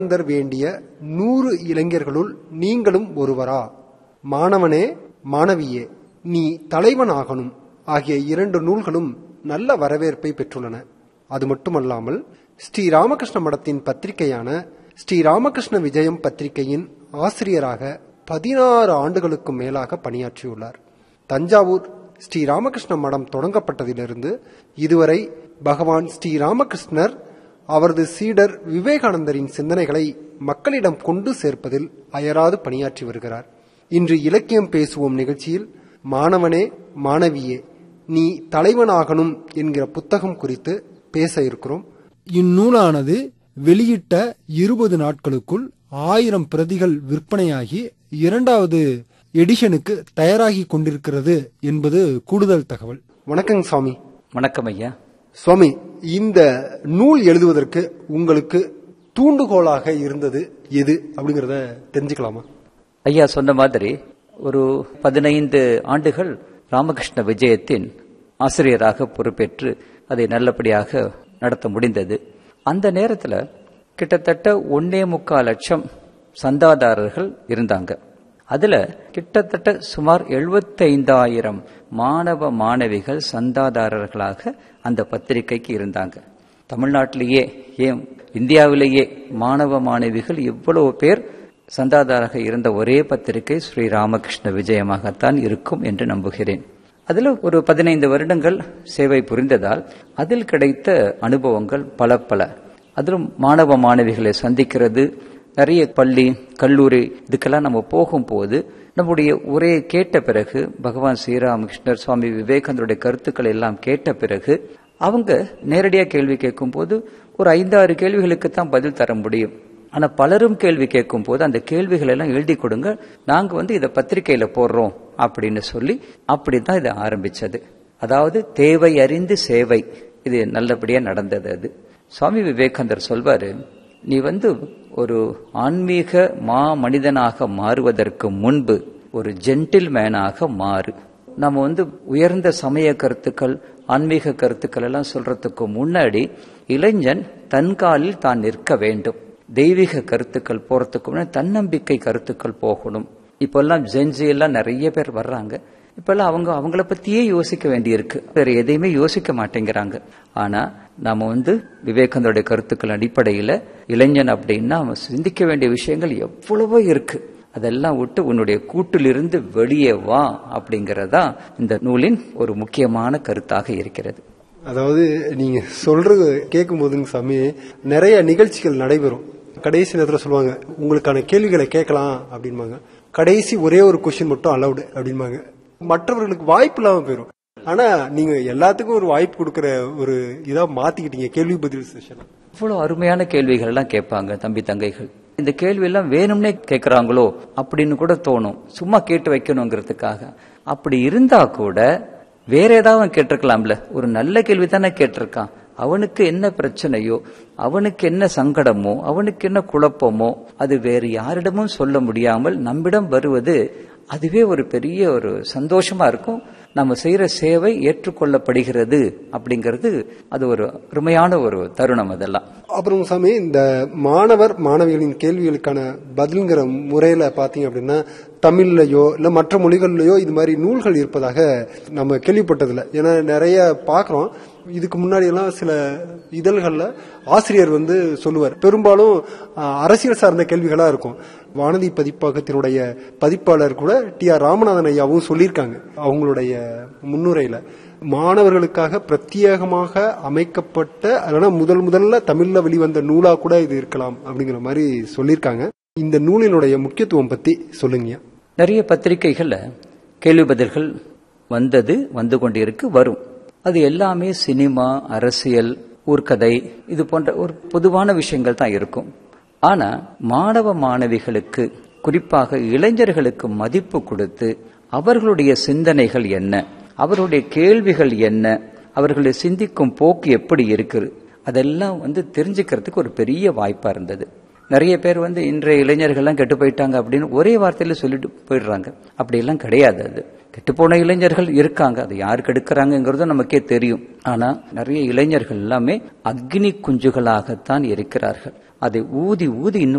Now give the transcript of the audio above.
விவேகானந்தர் வேண்டிய நூறு இளைஞர்களுள் நீங்களும் ஒருவரா மாணவனே மாணவியே நீ தலைவனாகணும் ஆகிய இரண்டு நூல்களும் நல்ல வரவேற்பை பெற்றுள்ளன அது மட்டுமல்லாமல் ஸ்ரீ ராமகிருஷ்ண மடத்தின் பத்திரிகையான ஸ்ரீ ராமகிருஷ்ண விஜயம் பத்திரிகையின் ஆசிரியராக பதினாறு ஆண்டுகளுக்கு மேலாக பணியாற்றியுள்ளார் தஞ்சாவூர் ஸ்ரீ ராமகிருஷ்ண மடம் தொடங்கப்பட்டதிலிருந்து இதுவரை பகவான் ஸ்ரீ ராமகிருஷ்ணர் அவரது சீடர் விவேகானந்தரின் சிந்தனைகளை மக்களிடம் கொண்டு சேர்ப்பதில் அயராது பணியாற்றி வருகிறார் இன்று இலக்கியம் பேசுவோம் நிகழ்ச்சியில் மாணவனே மாணவியே நீ தலைவனாகணும் என்கிற புத்தகம் குறித்து பேச இருக்கிறோம் இந்நூலானது வெளியிட்ட இருபது நாட்களுக்குள் ஆயிரம் பிரதிகள் விற்பனையாகி இரண்டாவது எடிஷனுக்கு தயாராகி கொண்டிருக்கிறது என்பது கூடுதல் தகவல் வணக்கங்க சுவாமி வணக்கம் ஐயா சுவாமி இந்த நூல் எழுதுவதற்கு உங்களுக்கு தூண்டுகோலாக இருந்தது எது அப்படிங்கறத தெரிஞ்சுக்கலாமா ஐயா சொன்ன மாதிரி ஒரு பதினைந்து ஆண்டுகள் ராமகிருஷ்ண விஜயத்தின் ஆசிரியராக பொறுப்பேற்று அதை நல்லபடியாக நடத்த முடிந்தது அந்த நேரத்தில் கிட்டத்தட்ட ஒன்னே முக்கால் லட்சம் சந்தாதாரர்கள் இருந்தாங்க அதுல கிட்டத்தட்ட சுமார் எழுபத்தைந்தாயிரம் மாணவ மாணவிகள் சந்தாதாரர்களாக அந்த பத்திரிகைக்கு இருந்தாங்க தமிழ்நாட்டிலேயே ஏன் இந்தியாவிலேயே மாணவ மாணவிகள் இவ்வளவு பேர் சந்தாதாராக இருந்த ஒரே பத்திரிகை ஸ்ரீ ராமகிருஷ்ண விஜயமாகத்தான் இருக்கும் என்று நம்புகிறேன் அதில் ஒரு பதினைந்து வருடங்கள் சேவை புரிந்ததால் அதில் கிடைத்த அனுபவங்கள் பல பல அதிலும் மாணவ மாணவிகளை சந்திக்கிறது நிறைய பள்ளி கல்லூரி இதுக்கெல்லாம் நம்ம போகும்போது நம்முடைய உரையை கேட்ட பிறகு பகவான் ஸ்ரீராமகிருஷ்ணர் சுவாமி விவேகானந்தருடைய கருத்துக்களை எல்லாம் கேட்ட பிறகு அவங்க நேரடியாக கேள்வி கேட்கும்போது ஒரு ஐந்தாறு கேள்விகளுக்கு தான் பதில் தர முடியும் ஆனா பலரும் கேள்வி கேட்கும் போது அந்த கேள்விகள் எல்லாம் எழுதி கொடுங்க நாங்க வந்து இதை பத்திரிகையில போடுறோம் அப்படின்னு சொல்லி அப்படிதான் இதை ஆரம்பிச்சது அதாவது தேவை அறிந்து சேவை இது நல்லபடியா நடந்தது அது சுவாமி விவேகானந்தர் சொல்வாரு நீ வந்து ஒரு ஆன்மீக மா மனிதனாக மாறுவதற்கு முன்பு ஒரு ஜென்டில் மேனாக மாறு நம்ம வந்து உயர்ந்த சமய கருத்துக்கள் ஆன்மீக கருத்துக்கள் எல்லாம் சொல்றதுக்கு முன்னாடி இளைஞன் தன் காலில் தான் நிற்க வேண்டும் தெய்வீக கருத்துக்கள் போறதுக்கு முன்னாடி தன்னம்பிக்கை கருத்துக்கள் போகணும் இப்பெல்லாம் ஜென்ஜி எல்லாம் நிறைய பேர் வர்றாங்க இப்பெல்லாம் அவங்க அவங்கள பத்தியே யோசிக்க வேண்டியிருக்கு வேற எதையுமே யோசிக்க மாட்டேங்கிறாங்க ஆனா நாம வந்து விவேகானந்தருடைய கருத்துக்கள் அடிப்படையில இளைஞன் அப்படின்னா அவன் சிந்திக்க வேண்டிய விஷயங்கள் எவ்வளவோ இருக்கு அதெல்லாம் விட்டு உன்னுடைய கூட்டிலிருந்து வெளியே வா அப்படிங்கறதா இந்த நூலின் ஒரு முக்கியமான கருத்தாக இருக்கிறது அதாவது நீங்க சொல்றது கேட்கும் போதுங்க சாமி நிறைய நிகழ்ச்சிகள் நடைபெறும் கடைசி நேரத்தில் சொல்லுவாங்க உங்களுக்கான கேள்விகளை கேட்கலாம் அப்படின்பாங்க கடைசி ஒரே ஒரு கொஸ்டின் மட்டும் அலவுடு அப்படின்பாங்க மற்றவர்களுக்கு வாய்ப்பு இல்லாம போயிடும் ஆனா நீங்க எல்லாத்துக்கும் ஒரு வாய்ப்பு கொடுக்கற ஒரு இதா மாத்திக்கிட்டீங்க கேள்வி பதில் செஷன் இவ்வளவு அருமையான கேள்விகள் எல்லாம் கேட்பாங்க தம்பி தங்கைகள் இந்த கேள்வி எல்லாம் வேணும்னே கேட்கறாங்களோ அப்படின்னு கூட தோணும் சும்மா கேட்டு வைக்கணுங்கிறதுக்காக அப்படி இருந்தா கூட வேற ஏதாவது கேட்டிருக்கலாம்ல ஒரு நல்ல கேள்வி தானே கேட்டிருக்கான் அவனுக்கு என்ன பிரச்சனையோ அவனுக்கு என்ன சங்கடமோ அவனுக்கு என்ன குழப்பமோ அது வேறு யாரிடமும் சொல்ல முடியாமல் நம்மிடம் வருவது அதுவே ஒரு பெரிய ஒரு சந்தோஷமா இருக்கும் நம்ம செய்யற சேவை ஏற்றுக்கொள்ளப்படுகிறது அப்படிங்கிறது அது ஒரு அருமையான ஒரு தருணம் அதெல்லாம் அப்புறம் சாமி இந்த மாணவர் மாணவிகளின் கேள்விகளுக்கான பதில்ங்கிற முறையில பாத்தீங்க அப்படின்னா தமிழ்லயோ இல்ல மற்ற மொழிகள்லயோ இது மாதிரி நூல்கள் இருப்பதாக நம்ம கேள்விப்பட்டதில்ல ஏன்னா நிறைய பாக்குறோம் இதுக்கு முன்னாடி எல்லாம் சில இதழ்கள்ல ஆசிரியர் வந்து சொல்லுவார் பெரும்பாலும் அஹ், அரசியல் சார்ந்த கேள்விகளா இருக்கும் வானதி பதிப்பகத்தினுடைய பதிப்பாளர் கூட டி ஆர் ராமநாதன் ஐயாவும் சொல்லியிருக்காங்க அவங்களுடைய முன்னுரையில மாணவர்களுக்காக பிரத்யேகமாக அமைக்கப்பட்ட அதனால முதல் முதல்ல தமிழ்ல வெளிவந்த நூலா கூட இது இருக்கலாம் அப்படிங்கிற மாதிரி சொல்லியிருக்காங்க இந்த நூலினுடைய முக்கியத்துவம் பத்தி சொல்லுங்க நிறைய பத்திரிகைகள்ல கேள்வி பதில்கள் வந்தது வந்து கொண்டிருக்கு வரும் அது எல்லாமே சினிமா அரசியல் ஊர்க்கதை இது போன்ற ஒரு பொதுவான விஷயங்கள் தான் இருக்கும் ஆனா மாணவ மாணவிகளுக்கு குறிப்பாக இளைஞர்களுக்கு மதிப்பு கொடுத்து அவர்களுடைய சிந்தனைகள் என்ன அவருடைய கேள்விகள் என்ன அவர்களுடைய சிந்திக்கும் போக்கு எப்படி இருக்குது அதெல்லாம் வந்து தெரிஞ்சுக்கிறதுக்கு ஒரு பெரிய வாய்ப்பா இருந்தது நிறைய பேர் வந்து இன்றைய இளைஞர்கள்லாம் கெட்டு போயிட்டாங்க அப்படின்னு ஒரே வார்த்தையில சொல்லிட்டு போயிடுறாங்க அப்படியெல்லாம் கிடையாது அது கெட்டுப்போன இளைஞர்கள் இருக்காங்க அது யார் கெடுக்கிறாங்கிறது நமக்கே தெரியும் ஆனா நிறைய இளைஞர்கள் எல்லாமே அக்னி குஞ்சுகளாகத்தான் இருக்கிறார்கள் அதை ஊதி ஊதி இன்னும்